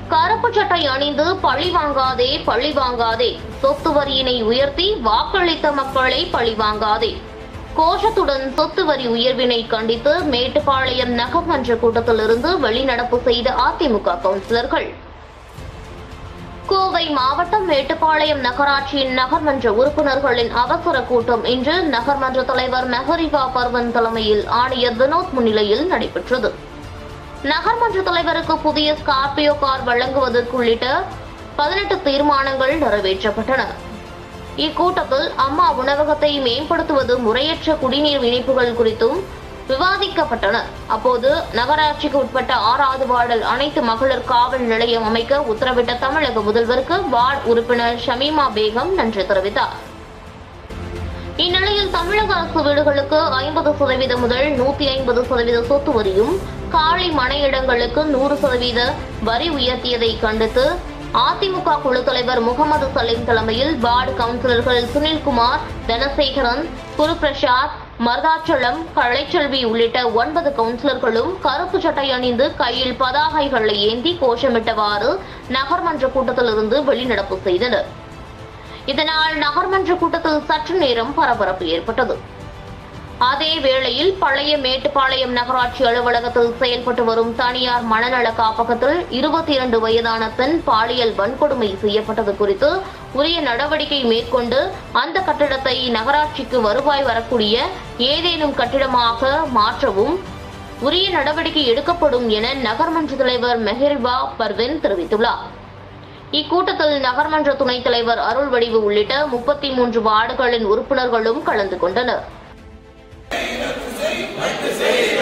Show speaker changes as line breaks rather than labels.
கருப்பு சட்டை அணிந்து பழி வாங்காதே பழி வாங்காதே சொத்து வரியினை உயர்த்தி வாக்களித்த மக்களை பழி வாங்காதே கோஷத்துடன் சொத்து வரி உயர்வினை கண்டித்து மேட்டுப்பாளையம் நகர்மன்ற கூட்டத்திலிருந்து வெளிநடப்பு செய்த அதிமுக கவுன்சிலர்கள் கோவை மாவட்டம் மேட்டுப்பாளையம் நகராட்சியின் நகர்மன்ற உறுப்பினர்களின் அவசர கூட்டம் இன்று நகர்மன்ற தலைவர் மெஹரிகா பர்வன் தலைமையில் ஆணையர் வினோத் முன்னிலையில் நடைபெற்றது நகர்மன்ற தலைவருக்கு புதிய ஸ்கார்பியோ கார் வழங்குவதற்கு உள்ளிட்ட பதினெட்டு தீர்மானங்கள் நிறைவேற்றப்பட்டன இக்கூட்டத்தில் அம்மா உணவகத்தை மேம்படுத்துவது முறையற்ற குடிநீர் இணைப்புகள் குறித்தும் விவாதிக்கப்பட்டன அப்போது நகராட்சிக்கு உட்பட்ட ஆறாவது வார்டில் அனைத்து மகளிர் காவல் நிலையம் அமைக்க உத்தரவிட்ட தமிழக முதல்வருக்கு வார்டு உறுப்பினர் ஷமீமா பேகம் நன்றி தெரிவித்தார் இந்நிலையில் தமிழக அரசு வீடுகளுக்கு ஐம்பது சதவீதம் முதல் நூத்தி ஐம்பது சதவீத சொத்து வரியும் காலி மனையிடங்களுக்கு நூறு சதவீத வரி உயர்த்தியதை கண்டித்து அதிமுக குழு தலைவர் முகமது சலீம் தலைமையில் வார்டு கவுன்சிலர்கள் சுனில்குமார் தனசேகரன் குருபிரசாத் மருதாச்சலம் கலைச்செல்வி உள்ளிட்ட ஒன்பது கவுன்சிலர்களும் கருப்பு சட்டை அணிந்து கையில் பதாகைகளை ஏந்தி கோஷமிட்டவாறு நகர்மன்ற கூட்டத்திலிருந்து வெளிநடப்பு செய்தனர் இதனால் நகர்மன்ற கூட்டத்தில் சற்று நேரம் பரபரப்பு ஏற்பட்டது அதே வேளையில் பழைய மேட்டுப்பாளையம் நகராட்சி அலுவலகத்தில் செயல்பட்டு வரும் தனியார் மனநல காப்பகத்தில் இருபத்தி இரண்டு வயதான பெண் பாலியல் வன்கொடுமை செய்யப்பட்டது குறித்து உரிய நடவடிக்கை மேற்கொண்டு அந்த கட்டிடத்தை நகராட்சிக்கு வருவாய் வரக்கூடிய ஏதேனும் கட்டிடமாக மாற்றவும் உரிய நடவடிக்கை எடுக்கப்படும் என நகர்மன்ற தலைவர் மெஹரிபா பர்வின் தெரிவித்துள்ளார் இக்கூட்டத்தில் நகர்மன்ற துணைத் தலைவர் அருள் வடிவு உள்ளிட்ட முப்பத்தி மூன்று வார்டுகளின் உறுப்பினர்களும் கலந்து கொண்டனர்